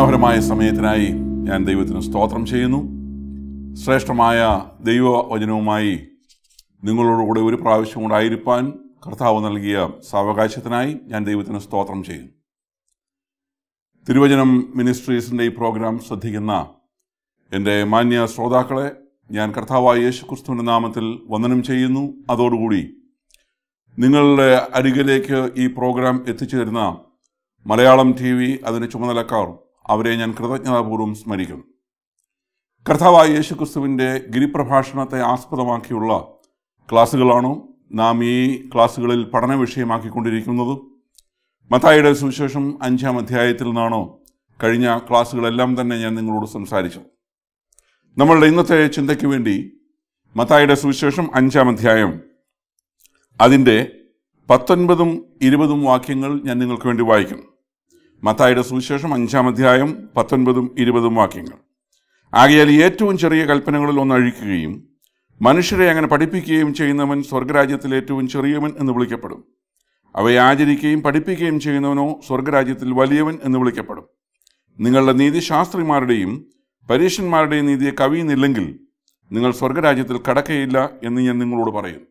മനോഹരമായ സമയത്തിനായി ഞാൻ ദൈവത്തിന് സ്തോത്രം ചെയ്യുന്നു ശ്രേഷ്ഠമായ ദൈവവചനവുമായി നിങ്ങളോടുകൂടെ ഒരു പ്രാവശ്യം കൂടെ ആയിരിക്കാൻ കർത്താവ് നൽകിയ സാവകാശത്തിനായി ഞാൻ ദൈവത്തിന് സ്തോത്രം ചെയ്യുന്നു തിരുവചനം മിനിസ്ട്രീസിൻ്റെ ഈ പ്രോഗ്രാം ശ്രദ്ധിക്കുന്ന എൻ്റെ മാന്യ ശ്രോതാക്കളെ ഞാൻ കർത്താവായ യേശു ക്രിസ്തുവിൻ്റെ നാമത്തിൽ വന്ദനം ചെയ്യുന്നു അതോടുകൂടി നിങ്ങളുടെ അരികിലേക്ക് ഈ പ്രോഗ്രാം എത്തിച്ചു തരുന്ന മലയാളം ടി വി അതിന് ചുമതലക്കാർ അവരെ ഞാൻ കൃതജ്ഞതാപൂർവ്വം സ്മരിക്കുന്നു കർത്താവായ യേശു ക്രിസ്തുവിൻ്റെ ഗിരിപ്രഭാഷണത്തെ ആസ്പദമാക്കിയുള്ള ക്ലാസ്സുകളാണോ നാം ഈ ക്ലാസ്സുകളിൽ പഠന വിഷയമാക്കിക്കൊണ്ടിരിക്കുന്നത് മത്തായിയുടെ സുവിശേഷം അഞ്ചാം അധ്യായത്തിൽ നിന്നാണോ കഴിഞ്ഞ ക്ലാസ്സുകളെല്ലാം തന്നെ ഞാൻ നിങ്ങളോട് സംസാരിച്ചു നമ്മളുടെ ഇന്നത്തെ ചിന്തയ്ക്ക് വേണ്ടി മത്തായിയുടെ സുവിശേഷം അഞ്ചാം അധ്യായം അതിൻ്റെ പത്തൊൻപതും ഇരുപതും വാക്യങ്ങൾ ഞാൻ നിങ്ങൾക്ക് വേണ്ടി വായിക്കും മത്തായിയുടെ സുവിശേഷം അഞ്ചാം അധ്യായം പത്തൊൻപതും ഇരുപതും വാക്യങ്ങൾ ആകയാൽ ഈ ഏറ്റവും ചെറിയ കൽപ്പനകളിൽ ഒന്ന് അഴിക്കുകയും മനുഷ്യരെ അങ്ങനെ പഠിപ്പിക്കുകയും ചെയ്യുന്നവൻ സ്വർഗരാജ്യത്തിൽ ഏറ്റവും ചെറിയവൻ എന്ന് വിളിക്കപ്പെടും അവയെ ആചരിക്കുകയും പഠിപ്പിക്കുകയും ചെയ്യുന്നവനോ സ്വർഗരാജ്യത്തിൽ വലിയവൻ എന്ന് വിളിക്കപ്പെടും നിങ്ങളുടെ നീതിശാസ്ത്രിമാരുടെയും പരീക്ഷന്മാരുടെയും നീതിയെ കവിയുന്നില്ലെങ്കിൽ നിങ്ങൾ സ്വർഗരാജ്യത്തിൽ കടക്കയില്ല എന്ന് ഞാൻ നിങ്ങളോട് പറയും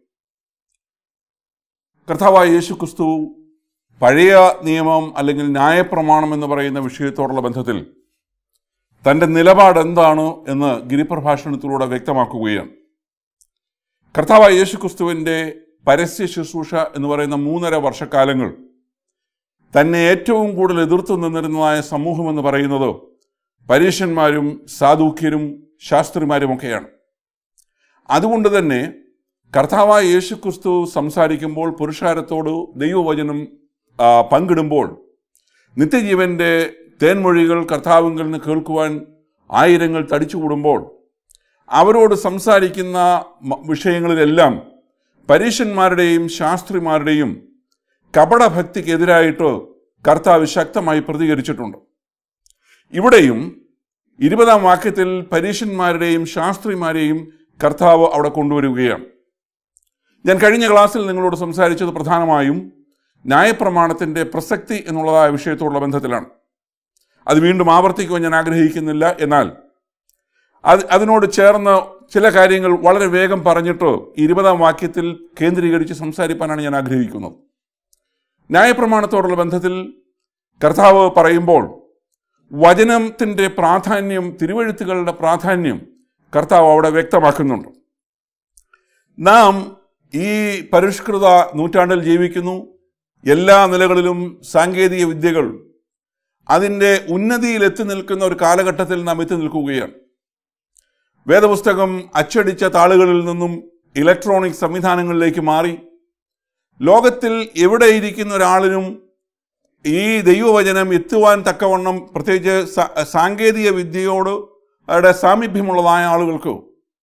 കർത്താവായ യേശു ക്രിസ്തു പഴയ നിയമം അല്ലെങ്കിൽ ന്യായപ്രമാണം എന്ന് പറയുന്ന വിഷയത്തോടുള്ള ബന്ധത്തിൽ തൻ്റെ നിലപാട് എന്താണ് എന്ന് ഗിരിപ്രഭാഷണത്തിലൂടെ വ്യക്തമാക്കുകയാണ് കർത്താവായ യേശു ക്രിസ്തുവിൻ്റെ പരസ്യ ശുശ്രൂഷ എന്ന് പറയുന്ന മൂന്നര വർഷക്കാലങ്ങൾ തന്നെ ഏറ്റവും കൂടുതൽ എതിർത്തു നിന്നിരുന്നതായ സമൂഹം എന്ന് പറയുന്നത് പരീക്ഷന്മാരും സാധൂക്യരും ശാസ്ത്രിമാരുമൊക്കെയാണ് അതുകൊണ്ട് തന്നെ കർത്താവായ യേശു ക്രിസ്തു സംസാരിക്കുമ്പോൾ പുരുഷാരത്തോട് ദൈവവചനം ആ, പങ്കിടുമ്പോൾ നിത്യജീവന്റെ തേൻമൊഴികൾ കർത്താവിങ്കിൽ നിന്ന് കേൾക്കുവാൻ ആയിരങ്ങൾ തടിച്ചുകൂടുമ്പോൾ അവരോട് സംസാരിക്കുന്ന മ- വിഷയങ്ങളിലെല്ലാം പരീക്ഷന്മാരുടെയും ശാസ്ത്രിമാരുടെയും കപടഭക്തിക്കെതിരായിട്ട് കർത്താവ് ശക്തമായി പ്രതികരിച്ചിട്ടുണ്ട് ഇവിടെയും ഇരുപതാം വാക്യത്തിൽ പരീക്ഷന്മാരുടെയും ശാസ്ത്രിമാരെയും കർത്താവ് അവിടെ കൊണ്ടുവരികയാണ് ഞാൻ കഴിഞ്ഞ ക്ലാസ്സിൽ നിങ്ങളോട് സംസാരിച്ചത് പ്രധാനമായും ന്യായപ്രമാണത്തിൻ്റെ പ്രസക്തി എന്നുള്ളതായ വിഷയത്തോടുള്ള ബന്ധത്തിലാണ് അത് വീണ്ടും ആവർത്തിക്കുവാൻ ഞാൻ ആഗ്രഹിക്കുന്നില്ല എന്നാൽ അത് അതിനോട് ചേർന്ന് ചില കാര്യങ്ങൾ വളരെ വേഗം പറഞ്ഞിട്ട് ഇരുപതാം വാക്യത്തിൽ കേന്ദ്രീകരിച്ച് സംസാരിക്കാനാണ് ഞാൻ ആഗ്രഹിക്കുന്നത് ന്യായപ്രമാണത്തോടുള്ള ബന്ധത്തിൽ കർത്താവ് പറയുമ്പോൾ വചനത്തിൻ്റെ പ്രാധാന്യം തിരുവഴുത്തുകളുടെ പ്രാധാന്യം കർത്താവ് അവിടെ വ്യക്തമാക്കുന്നുണ്ട് നാം ഈ പരിഷ്കൃത നൂറ്റാണ്ടിൽ ജീവിക്കുന്നു എല്ലാ നിലകളിലും സാങ്കേതിക വിദ്യകൾ അതിൻ്റെ ഉന്നതിയിൽ എത്തി നിൽക്കുന്ന ഒരു കാലഘട്ടത്തിൽ നാം എത്തി നിൽക്കുകയാണ് വേദപുസ്തകം അച്ചടിച്ച താളുകളിൽ നിന്നും ഇലക്ട്രോണിക് സംവിധാനങ്ങളിലേക്ക് മാറി ലോകത്തിൽ എവിടെ ഇരിക്കുന്ന ഒരാളിനും ഈ ദൈവവചനം എത്തുവാൻ തക്കവണ്ണം പ്രത്യേകിച്ച് സാ- സാങ്കേതിക വിദ്യയോട് അവരുടെ സാമീപ്യമുള്ളതായ ആളുകൾക്ക്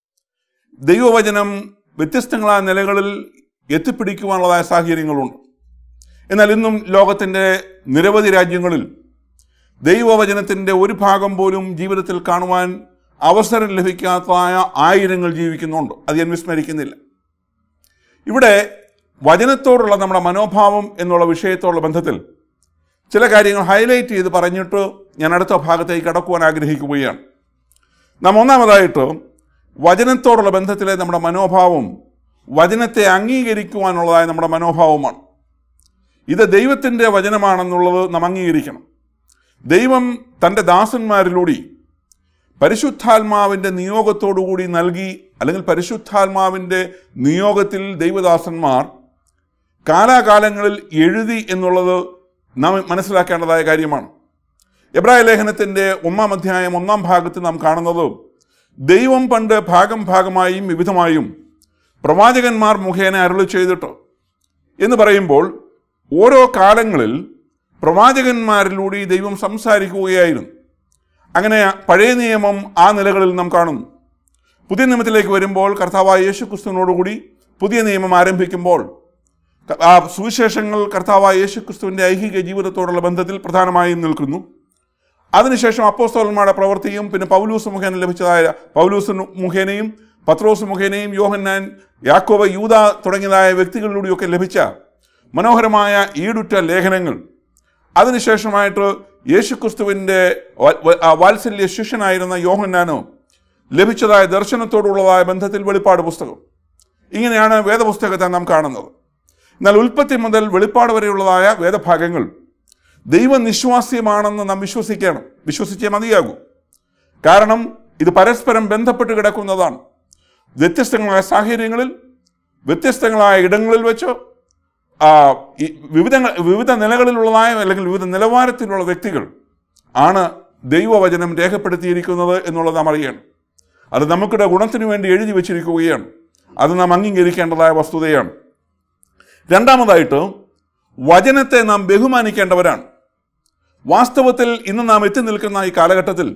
ദൈവവചനം വ്യത്യസ്തങ്ങളായ നിലകളിൽ എത്തിപ്പിടിക്കുവാനുള്ളതായ സാഹചര്യങ്ങളുണ്ട് എന്നാൽ ഇന്നും ലോകത്തിൻ്റെ നിരവധി രാജ്യങ്ങളിൽ ദൈവവചനത്തിൻ്റെ ഒരു ഭാഗം പോലും ജീവിതത്തിൽ കാണുവാൻ അവസരം ലഭിക്കാത്തതായ ആയിരങ്ങൾ ജീവിക്കുന്നുണ്ട് അത് ഞാൻ വിസ്മരിക്കുന്നില്ല ഇവിടെ വചനത്തോടുള്ള നമ്മുടെ മനോഭാവം എന്നുള്ള വിഷയത്തോടുള്ള ബന്ധത്തിൽ ചില കാര്യങ്ങൾ ഹൈലൈറ്റ് ചെയ്ത് പറഞ്ഞിട്ട് ഞാൻ അടുത്ത ഭാഗത്തേക്ക് കടക്കുവാൻ ആഗ്രഹിക്കുകയാണ് നാം ഒന്നാമതായിട്ട് വചനത്തോടുള്ള ബന്ധത്തിലെ നമ്മുടെ മനോഭാവം വചനത്തെ അംഗീകരിക്കുവാനുള്ളതായ നമ്മുടെ മനോഭാവമാണ് ഇത് ദൈവത്തിൻ്റെ വചനമാണെന്നുള്ളത് നാം അംഗീകരിക്കണം ദൈവം തൻ്റെ ദാസന്മാരിലൂടെ പരിശുദ്ധാത്മാവിൻ്റെ നിയോഗത്തോടുകൂടി നൽകി അല്ലെങ്കിൽ പരിശുദ്ധാത്മാവിൻ്റെ നിയോഗത്തിൽ ദൈവദാസന്മാർ കാലാകാലങ്ങളിൽ എഴുതി എന്നുള്ളത് നാം മനസ്സിലാക്കേണ്ടതായ കാര്യമാണ് എബ്രായ ലേഖനത്തിൻ്റെ ഒന്നാം അധ്യായം ഒന്നാം ഭാഗത്ത് നാം കാണുന്നത് ദൈവം പണ്ട് ഭാഗം ഭാഗമായും വിവിധമായും പ്രവാചകന്മാർ മുഖേന അരുളി ചെയ്തിട്ട് എന്ന് പറയുമ്പോൾ ഓരോ കാലങ്ങളിൽ പ്രവാചകന്മാരിലൂടെ ദൈവം സംസാരിക്കുകയായിരുന്നു അങ്ങനെ പഴയ നിയമം ആ നിലകളിൽ നാം കാണുന്നു പുതിയ നിയമത്തിലേക്ക് വരുമ്പോൾ കർത്താവായ യേശു ക്രിസ്തുവിനോടുകൂടി പുതിയ നിയമം ആരംഭിക്കുമ്പോൾ ക- ആ സുവിശേഷങ്ങൾ കർത്താവായ യേശു ക്രിസ്തുവിൻ്റെ ഐഹിക ജീവിതത്തോടുള്ള ബന്ധത്തിൽ പ്രധാനമായും നിൽക്കുന്നു അതിനുശേഷം അപ്പോസ്തോലന്മാരുടെ പ്രവൃത്തിയും പിന്നെ പൗലൂസ് മുഖേന ലഭിച്ചതായ പൗലൂസ് മുഖേനയും പത്രോസ് മുഖേനയും യോഹന്നാൻ യാക്കോബ യൂത തുടങ്ങിയതായ വ്യക്തികളിലൂടെയൊക്കെ ലഭിച്ച മനോഹരമായ ഈടുറ്റ ലേഖനങ്ങൾ അതിനുശേഷമായിട്ട് യേശുക്രിസ്തുവിൻ്റെ വ- വ- ആ വാത്സല്യ ശിഷ്യനായിരുന്ന യോഹന്നാനോ ലഭിച്ചതായ ദർശനത്തോടുള്ളതായ ബന്ധത്തിൽ വെളിപ്പാട് പുസ്തകം ഇങ്ങനെയാണ് വേദപുസ്തകത്തെ നാം കാണുന്നത് എന്നാൽ ഉൽപ്പത്തി മുതൽ വെളിപ്പാട് വരെയുള്ളതായ വേദഭാഗങ്ങൾ ദൈവനിശ്വാസ്യമാണെന്ന് നാം വിശ്വസിക്കണം വിശ്വസിച്ചേ മതിയാകൂ കാരണം ഇത് പരസ്പരം ബന്ധപ്പെട്ട് കിടക്കുന്നതാണ് വ്യത്യസ്തങ്ങളായ സാഹചര്യങ്ങളിൽ വ്യത്യസ്തങ്ങളായ ഇടങ്ങളിൽ വെച്ച് ആ, ഈ വിവിധ വിവിധ നിലകളിലുള്ളതായ അല്ലെങ്കിൽ വിവിധ നിലവാരത്തിലുള്ള വ്യക്തികൾ ആണ് ദൈവവചനം രേഖപ്പെടുത്തിയിരിക്കുന്നത് എന്നുള്ളത് നാം അറിയണം അത് നമുക്കിടെ ഗുണത്തിന് വേണ്ടി എഴുതി വച്ചിരിക്കുകയാണ് അത് നാം അംഗീകരിക്കേണ്ടതായ വസ്തുതയാണ് രണ്ടാമതായിട്ട് വചനത്തെ നാം ബഹുമാനിക്കേണ്ടവരാണ് വാസ്തവത്തിൽ ഇന്ന് നാം എത്തി നിൽക്കുന്ന ഈ കാലഘട്ടത്തിൽ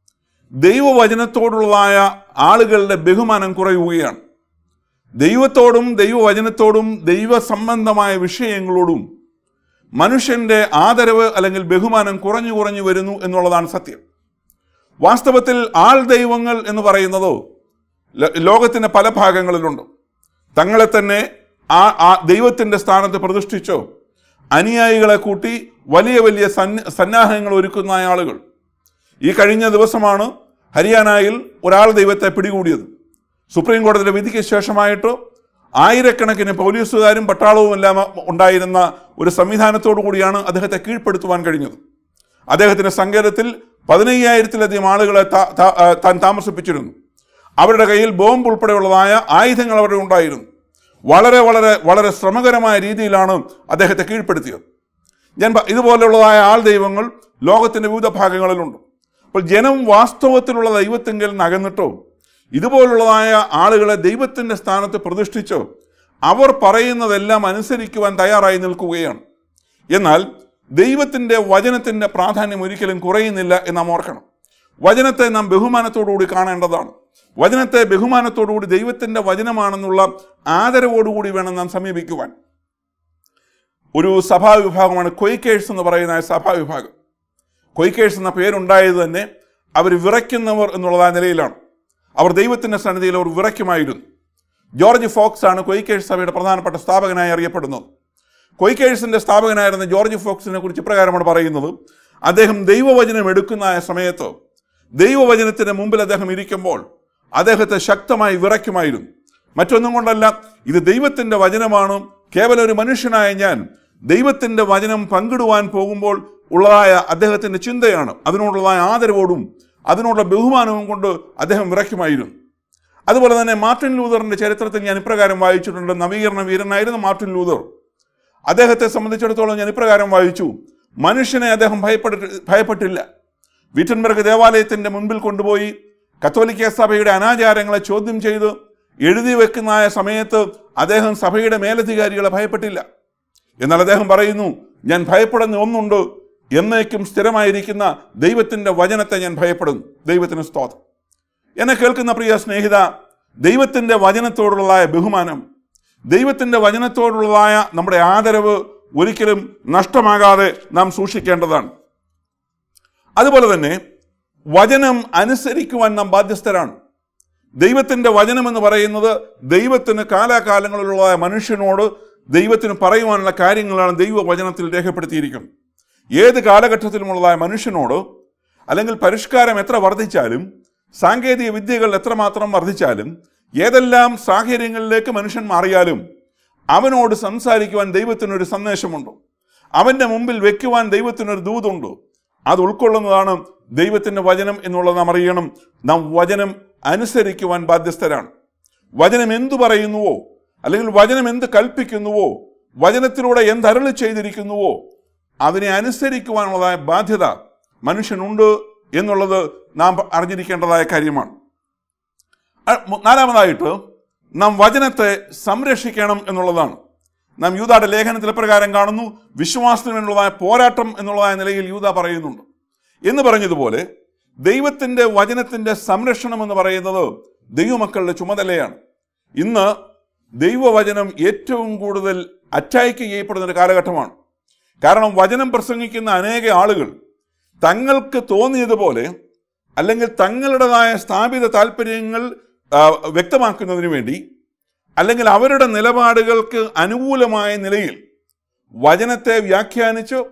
ദൈവവചനത്തോടുള്ളതായ ആളുകളുടെ ബഹുമാനം കുറയുകയാണ് ദൈവത്തോടും ദൈവവചനത്തോടും ദൈവസംബന്ധമായ വിഷയങ്ങളോടും മനുഷ്യന്റെ ആദരവ് അല്ലെങ്കിൽ ബഹുമാനം കുറഞ്ഞു കുറഞ്ഞു വരുന്നു എന്നുള്ളതാണ് സത്യം വാസ്തവത്തിൽ ആൾ ദൈവങ്ങൾ എന്ന് പറയുന്നതോ ല- ലോകത്തിന്റെ പല ഭാഗങ്ങളിലുണ്ട് തങ്ങളെ തന്നെ ആ ആ ദൈവത്തിന്റെ സ്ഥാനത്ത് പ്രതിഷ്ഠിച്ചോ അനുയായികളെ കൂട്ടി വലിയ വലിയ സന്ന സന്നാഹങ്ങൾ ഒരുക്കുന്ന ആളുകൾ ഈ കഴിഞ്ഞ ദിവസമാണ് ഹരിയാനയിൽ ഒരാൾ ദൈവത്തെ പിടികൂടിയത് സുപ്രീം കോടതിയുടെ വിധിക്ക് ശേഷമായിട്ട് ആയിരക്കണക്കിന് പോലീസുകാരും പട്ടാളവും എല്ലാം ഉണ്ടായിരുന്ന ഒരു സംവിധാനത്തോടു കൂടിയാണ് അദ്ദേഹത്തെ കീഴ്പ്പെടുത്തുവാൻ കഴിഞ്ഞത് അദ്ദേഹത്തിന്റെ സങ്കേതത്തിൽ പതിനയ്യായിരത്തിലധികം ആളുകളെ താ- താ- ആ, താൻ താമസിപ്പിച്ചിരുന്നു അവരുടെ കയ്യിൽ ബോംബ് ഉൾപ്പെടെയുള്ളതായ ആയുധങ്ങൾ അവിടെ ഉണ്ടായിരുന്നു വളരെ വളരെ വളരെ ശ്രമകരമായ രീതിയിലാണ് അദ്ദേഹത്തെ കീഴ്പ്പെടുത്തിയത് ഞാൻ പ- ഇതുപോലെയുള്ളതായ ആൾ ദൈവങ്ങൾ ലോകത്തിന്റെ വിവിധ ഭാഗങ്ങളിലുണ്ട് അപ്പോൾ ജനം വാസ്തവത്തിലുള്ള ദൈവത്തെങ്കിൽ നിന്ന് അകന്നിട്ടോ ഇതുപോലുള്ളതായ ആളുകളെ ദൈവത്തിന്റെ സ്ഥാനത്ത് പ്രതിഷ്ഠിച്ചോ അവർ പറയുന്നതെല്ലാം അനുസരിക്കുവാൻ തയ്യാറായി നിൽക്കുകയാണ് എന്നാൽ ദൈവത്തിന്റെ വചനത്തിന്റെ പ്രാധാന്യം ഒരിക്കലും കുറയുന്നില്ല എന്ന് നാം ഓർക്കണം വചനത്തെ നാം ബഹുമാനത്തോടുകൂടി കാണേണ്ടതാണ് വചനത്തെ ബഹുമാനത്തോടുകൂടി ദൈവത്തിന്റെ വചനമാണെന്നുള്ള ആദരവോടുകൂടി വേണം നാം സമീപിക്കുവാൻ ഒരു സഭാവിഭാഗമാണ് കൊയ്ക്കേഴ്സ് എന്ന് പറയുന്ന ആ സഭാവിഭാഗം കൊയ്ക്കേഴ്സ് എന്ന പേരുണ്ടായത് തന്നെ അവർ വിറയ്ക്കുന്നവർ എന്നുള്ള നിലയിലാണ് അവർ ദൈവത്തിന്റെ സന്നിധിയിൽ അവർ വിറയ്ക്കുമായിരുന്നു ജോർജ് ഫോക്സ് ആണ് കൊയ്ക്കേഴ്സ് സഭയുടെ പ്രധാനപ്പെട്ട സ്ഥാപകനായി അറിയപ്പെടുന്നത് കൊയ്ക്കേഴ്സിന്റെ സ്ഥാപകനായിരുന്ന ജോർജ് ഫോക്സിനെ കുറിച്ച് ഇപ്രകാരമാണ് പറയുന്നത് അദ്ദേഹം ദൈവവചനം എടുക്കുന്ന ആ സമയത്ത് ദൈവവചനത്തിന് മുമ്പിൽ അദ്ദേഹം ഇരിക്കുമ്പോൾ അദ്ദേഹത്തെ ശക്തമായി വിറയ്ക്കുമായിരുന്നു മറ്റൊന്നും കൊണ്ടല്ല ഇത് ദൈവത്തിന്റെ വചനമാണ് കേവലം ഒരു മനുഷ്യനായ ഞാൻ ദൈവത്തിന്റെ വചനം പങ്കിടുവാൻ പോകുമ്പോൾ ഉള്ളതായ അദ്ദേഹത്തിന്റെ ചിന്തയാണ് അതിനോടുള്ളതായ ആദരവോടും അതിനോടുള്ള ബഹുമാനവും കൊണ്ട് അദ്ദേഹം വിറയ്ക്കുമായിരുന്നു അതുപോലെ തന്നെ മാർട്ടിൻ ലൂതറിന്റെ ചരിത്രത്തിൽ ഞാൻ ഇപ്രകാരം വായിച്ചിട്ടുണ്ട് നവീകരണ വീരനായിരുന്നു മാർട്ടിൻ ലൂതർ അദ്ദേഹത്തെ സംബന്ധിച്ചിടത്തോളം ഞാൻ ഇപ്രകാരം വായിച്ചു മനുഷ്യനെ അദ്ദേഹം ഭയപ്പെട്ടി ഭയപ്പെട്ടില്ല വീറ്റൻബർഗ് ദേവാലയത്തിന്റെ മുൻപിൽ കൊണ്ടുപോയി കത്തോലിക്ക സഭയുടെ അനാചാരങ്ങളെ ചോദ്യം ചെയ്ത് എഴുതി വെക്കുന്ന ആ സമയത്ത് അദ്ദേഹം സഭയുടെ മേലധികാരികളെ ഭയപ്പെട്ടില്ല എന്നാൽ അദ്ദേഹം പറയുന്നു ഞാൻ ഭയപ്പെടുന്ന ഒന്നുണ്ട് എന്നേക്കും സ്ഥിരമായിരിക്കുന്ന ദൈവത്തിന്റെ വചനത്തെ ഞാൻ ഭയപ്പെടുന്നു ദൈവത്തിന് സ്തോത്രം എന്നെ കേൾക്കുന്ന പ്രിയ സ്നേഹിത ദൈവത്തിന്റെ വചനത്തോടുള്ളതായ ബഹുമാനം ദൈവത്തിന്റെ വചനത്തോടുള്ളതായ നമ്മുടെ ആദരവ് ഒരിക്കലും നഷ്ടമാകാതെ നാം സൂക്ഷിക്കേണ്ടതാണ് അതുപോലെ തന്നെ വചനം അനുസരിക്കുവാൻ നാം ബാധ്യസ്ഥരാണ് ദൈവത്തിന്റെ വചനം എന്ന് പറയുന്നത് ദൈവത്തിന് കാലാകാലങ്ങളിലുള്ള മനുഷ്യനോട് ദൈവത്തിന് പറയുവാനുള്ള കാര്യങ്ങളാണ് ദൈവവചനത്തിൽ രേഖപ്പെടുത്തിയിരിക്കുന്നത് ഏത് കാലഘട്ടത്തിലുമുള്ളതായ മനുഷ്യനോട് അല്ലെങ്കിൽ പരിഷ്കാരം എത്ര വർദ്ധിച്ചാലും സാങ്കേതിക വിദ്യകൾ എത്രമാത്രം വർദ്ധിച്ചാലും ഏതെല്ലാം സാഹചര്യങ്ങളിലേക്ക് മനുഷ്യൻ മാറിയാലും അവനോട് സംസാരിക്കുവാൻ ദൈവത്തിനൊരു സന്ദേശമുണ്ട് അവന്റെ മുമ്പിൽ വെക്കുവാൻ ദൈവത്തിനൊരു ദൂതുണ്ട് അത് ഉൾക്കൊള്ളുന്നതാണ് ദൈവത്തിന്റെ വചനം എന്നുള്ളത് നാം അറിയണം നാം വചനം അനുസരിക്കുവാൻ ബാധ്യസ്ഥരാണ് വചനം എന്തു പറയുന്നുവോ അല്ലെങ്കിൽ വചനം എന്ത് കൽപ്പിക്കുന്നുവോ വചനത്തിലൂടെ എന്തരളി ചെയ്തിരിക്കുന്നുവോ അതിനെ അനുസരിക്കുവാനുള്ളതായ ബാധ്യത മനുഷ്യനുണ്ട് എന്നുള്ളത് നാം അറിഞ്ഞിരിക്കേണ്ടതായ കാര്യമാണ് അ- മു- നാലാമതായിട്ട് നാം വചനത്തെ സംരക്ഷിക്കണം എന്നുള്ളതാണ് നാം യൂതയുടെ ലേഖനത്തിൽ പ്രകാരം കാണുന്നു വിശ്വാസത്തിന് വേണ്ടിയുള്ളതായ പോരാട്ടം എന്നുള്ളതായ നിലയിൽ യൂത പറയുന്നുണ്ട് എന്ന് പറഞ്ഞതുപോലെ ദൈവത്തിന്റെ വചനത്തിന്റെ സംരക്ഷണം എന്ന് പറയുന്നത് ദൈവമക്കളുടെ ചുമതലയാണ് ഇന്ന് ദൈവവചനം ഏറ്റവും കൂടുതൽ അറ്റാക്ക് ചെയ്യപ്പെടുന്ന ഒരു കാലഘട്ടമാണ് കാരണം വചനം പ്രസംഗിക്കുന്ന അനേക ആളുകൾ തങ്ങൾക്ക് തോന്നിയതുപോലെ അല്ലെങ്കിൽ തങ്ങളുടേതായ സ്ഥാപിത താല്പര്യങ്ങൾ ആ, വ്യക്തമാക്കുന്നതിന് വേണ്ടി അല്ലെങ്കിൽ അവരുടെ നിലപാടുകൾക്ക് അനുകൂലമായ നിലയിൽ വചനത്തെ വ്യാഖ്യാനിച്ച്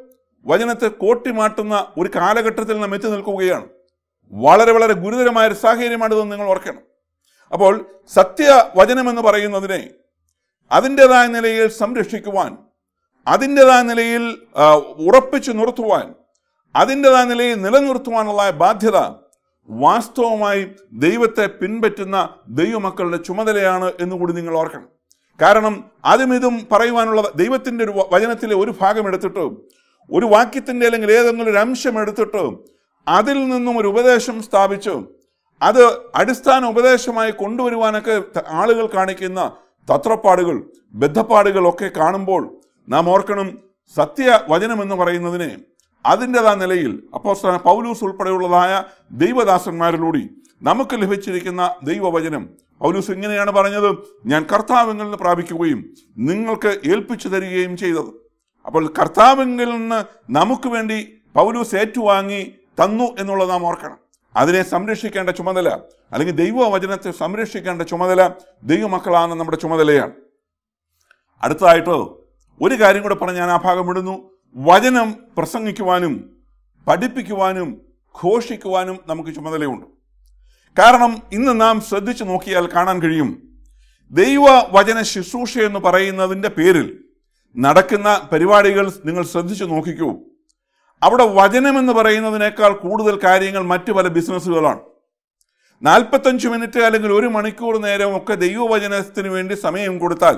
വചനത്തെ കോട്ടിമാട്ടുന്ന ഒരു കാലഘട്ടത്തിൽ നാം എത്തി നിൽക്കുകയാണ് വളരെ വളരെ ഗുരുതരമായ ഒരു സാഹചര്യമാണിതെന്ന് നിങ്ങൾ ഓർക്കണം അപ്പോൾ സത്യവചനം എന്ന് പറയുന്നതിനെ അതിൻ്റെതായ നിലയിൽ സംരക്ഷിക്കുവാൻ അതിൻ്റെതായ നിലയിൽ ആ, ഉറപ്പിച്ചു നിർത്തുവാൻ അതിൻ്റെതായ നിലയിൽ നിലനിർത്തുവാനുള്ള ബാധ്യത വാസ്തവമായി ദൈവത്തെ പിൻപറ്റുന്ന ദൈവമക്കളുടെ ചുമതലയാണ് എന്നുകൂടി നിങ്ങൾ ഓർക്കണം കാരണം അതും ഇതും പറയുവാനുള്ള ദൈവത്തിൻ്റെ ഒരു വ- വചനത്തിലെ ഒരു ഭാഗം എടുത്തിട്ട് ഒരു വാക്യത്തിൻ്റെ അല്ലെങ്കിൽ ഏതെങ്കിലും ഒരു അംശം എടുത്തിട്ട് അതിൽ നിന്നും ഒരു ഉപദേശം സ്ഥാപിച്ചു അത് അടിസ്ഥാന ഉപദേശമായി കൊണ്ടുവരുവാനൊക്കെ ത- ആളുകൾ കാണിക്കുന്ന തത്രപ്പാടുകൾ ബദ്ധപ്പാടുകൾ ഒക്കെ കാണുമ്പോൾ നാം ഓർക്കണം സത്യവചനം എന്ന് പറയുന്നതിനെ അതിൻ്റെതായ നിലയിൽ അപ്പോസ്തലൻ പൗലൂസ് ഉൾപ്പെടെയുള്ളതായ ദൈവദാസന്മാരിലൂടെ നമുക്ക് ലഭിച്ചിരിക്കുന്ന ദൈവവചനം പൗലൂസ് ഇങ്ങനെയാണ് പറഞ്ഞത് ഞാൻ കർത്താവിൽ നിന്ന് പ്രാപിക്കുകയും നിങ്ങൾക്ക് ഏൽപ്പിച്ചു തരികയും ചെയ്തത് അപ്പോൾ കർത്താവിങ്കിൽ നിന്ന് നമുക്ക് വേണ്ടി പൗലൂസ് ഏറ്റുവാങ്ങി തന്നു എന്നുള്ളത് നാം ഓർക്കണം അതിനെ സംരക്ഷിക്കേണ്ട ചുമതല അല്ലെങ്കിൽ ദൈവവചനത്തെ സംരക്ഷിക്കേണ്ട ചുമതല ദൈവമക്കളാണ് നമ്മുടെ ചുമതലയാണ് അടുത്തതായിട്ട് ഒരു കാര്യം കൂടെ പറഞ്ഞ് ഞാൻ ആ ഭാഗം വിടുന്നു വചനം പ്രസംഗിക്കുവാനും പഠിപ്പിക്കുവാനും ഘോഷിക്കുവാനും നമുക്ക് ചുമതലയുണ്ട് കാരണം ഇന്ന് നാം ശ്രദ്ധിച്ചു നോക്കിയാൽ കാണാൻ കഴിയും ദൈവ വചന ശുശ്രൂഷ എന്ന് പറയുന്നതിൻ്റെ പേരിൽ നടക്കുന്ന പരിപാടികൾ നിങ്ങൾ ശ്രദ്ധിച്ചു നോക്കിക്കൂ അവിടെ വചനം എന്ന് പറയുന്നതിനേക്കാൾ കൂടുതൽ കാര്യങ്ങൾ മറ്റു പല ബിസിനസ്സുകളാണ് നാൽപ്പത്തഞ്ച് മിനിറ്റ് അല്ലെങ്കിൽ ഒരു മണിക്കൂർ നേരം ഒക്കെ ദൈവവചനത്തിന് വേണ്ടി സമയം കൊടുത്താൽ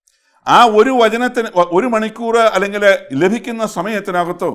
ആ ഒരു വചനത്തിന് ഒരു മണിക്കൂർ അല്ലെങ്കിൽ ലഭിക്കുന്ന സമയത്തിനകത്തോ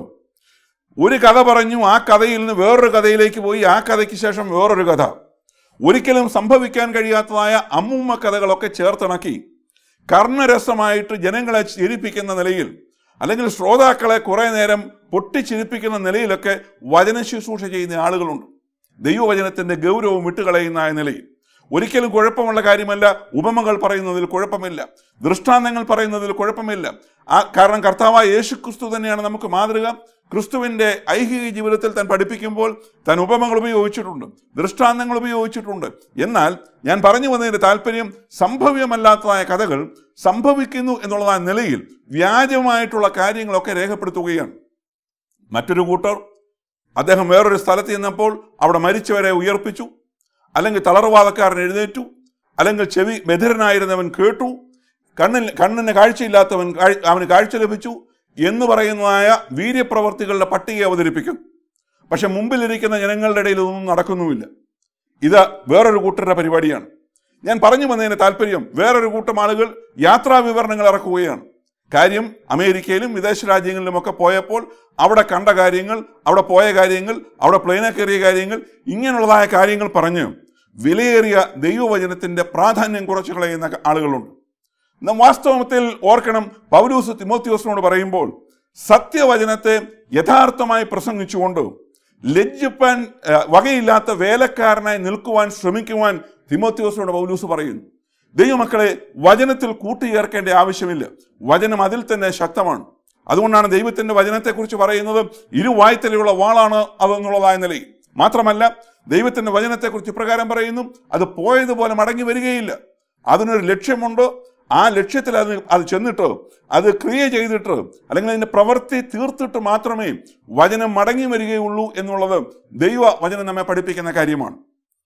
ഒരു കഥ പറഞ്ഞു ആ കഥയിൽ നിന്ന് വേറൊരു കഥയിലേക്ക് പോയി ആ കഥയ്ക്ക് ശേഷം വേറൊരു കഥ ഒരിക്കലും സംഭവിക്കാൻ കഴിയാത്തതായ അമ്മൂമ്മ കഥകളൊക്കെ ചേർത്തിണക്കി കർണരസമായിട്ട് ജനങ്ങളെ ചിരിപ്പിക്കുന്ന നിലയിൽ അല്ലെങ്കിൽ ശ്രോതാക്കളെ കുറെ നേരം പൊട്ടിച്ചിരിപ്പിക്കുന്ന നിലയിലൊക്കെ വചന ശുശ്രൂഷ ചെയ്യുന്ന ആളുകളുണ്ട് ദൈവവചനത്തിന്റെ ഗൗരവം വിട്ടുകളയുന്ന ആ നിലയിൽ ഒരിക്കലും കുഴപ്പമുള്ള കാര്യമല്ല ഉപമകൾ പറയുന്നതിൽ കുഴപ്പമില്ല ദൃഷ്ടാന്തങ്ങൾ പറയുന്നതിൽ കുഴപ്പമില്ല ആ കാരണം കർത്താവായ യേശു ക്രിസ്തു തന്നെയാണ് നമുക്ക് മാതൃക ക്രിസ്തുവിന്റെ ഐഹിക ജീവിതത്തിൽ താൻ പഠിപ്പിക്കുമ്പോൾ താൻ ഉപമകൾ ഉപയോഗിച്ചിട്ടുണ്ട് ദൃഷ്ടാന്തങ്ങൾ ഉപയോഗിച്ചിട്ടുണ്ട് എന്നാൽ ഞാൻ പറഞ്ഞു വന്നതിന്റെ താല്പര്യം സംഭവ്യമല്ലാത്തതായ കഥകൾ സംഭവിക്കുന്നു എന്നുള്ളതായ നിലയിൽ വ്യാജമായിട്ടുള്ള കാര്യങ്ങളൊക്കെ രേഖപ്പെടുത്തുകയാണ് മറ്റൊരു കൂട്ടർ അദ്ദേഹം വേറൊരു സ്ഥലത്ത് ചെന്നപ്പോൾ അവിടെ മരിച്ചവരെ ഉയർപ്പിച്ചു അല്ലെങ്കിൽ തളർവാദക്കാരൻ എഴുന്നേറ്റു അല്ലെങ്കിൽ ചെവി ബധിരനായിരുന്നവൻ കേട്ടു കണ്ണിൽ കണ്ണിന് കാഴ്ചയില്ലാത്തവൻ കാഴ്- അവന് കാഴ്ച ലഭിച്ചു എന്ന് പറയുന്നതായ വീര്യപ്രവർത്തികളുടെ പട്ടിക അവതരിപ്പിക്കും പക്ഷെ മുമ്പിലിരിക്കുന്ന ജനങ്ങളുടെ ഇടയിൽ ഇതൊന്നും നടക്കുന്നുമില്ല ഇത് വേറൊരു കൂട്ടരുടെ പരിപാടിയാണ് ഞാൻ പറഞ്ഞു വന്നതിന് താല്പര്യം വേറൊരു കൂട്ടം ആളുകൾ യാത്രാ വിവരണങ്ങൾ ഇറക്കുകയാണ് കാര്യം അമേരിക്കയിലും വിദേശ രാജ്യങ്ങളിലുമൊക്കെ പോയപ്പോൾ അവിടെ കണ്ട കാര്യങ്ങൾ അവിടെ പോയ കാര്യങ്ങൾ അവിടെ പ്ലെയിനെ കയറിയ കാര്യങ്ങൾ ഇങ്ങനെയുള്ളതായ കാര്യങ്ങൾ പറഞ്ഞ് വിലയേറിയ ദൈവവചനത്തിന്റെ പ്രാധാന്യം കുറച്ചു കളയുന്ന ആളുകളുണ്ട് നാം വാസ്തവത്തിൽ ഓർക്കണം പൗലൂസ് തിമോത്യോസിനോട് പറയുമ്പോൾ സത്യവചനത്തെ യഥാർത്ഥമായി പ്രസംഗിച്ചുകൊണ്ട് ലജ്ജിപ്പാൻ ആ, വകയില്ലാത്ത വേലക്കാരനായി നിൽക്കുവാൻ ശ്രമിക്കുവാൻ തിമോത്യോസിനോട് പൗലൂസ് പറയുന്നു ദൈവമക്കളെ വചനത്തിൽ കൂട്ടിയേർക്കേണ്ട ആവശ്യമില്ല വചനം അതിൽ തന്നെ ശക്തമാണ് അതുകൊണ്ടാണ് ദൈവത്തിന്റെ വചനത്തെക്കുറിച്ച് പറയുന്നത് ഇരുവായ്ത്തലയുള്ള വാളാണ് അതെന്നുള്ളതായ നിലയിൽ മാത്രമല്ല ദൈവത്തിന്റെ വചനത്തെക്കുറിച്ച് ഇപ്രകാരം പറയുന്നു അത് പോയതുപോലെ മടങ്ങി വരികയില്ല അതിനൊരു ലക്ഷ്യമുണ്ട് ആ ലക്ഷ്യത്തിൽ അത് അത് ചെന്നിട്ട് അത് ക്രിയ ചെയ്തിട്ട് അല്ലെങ്കിൽ അതിന്റെ പ്രവൃത്തി തീർത്തിട്ട് മാത്രമേ വചനം മടങ്ങി വരികയുള്ളൂ എന്നുള്ളത് ദൈവ വചനം നമ്മെ പഠിപ്പിക്കുന്ന കാര്യമാണ്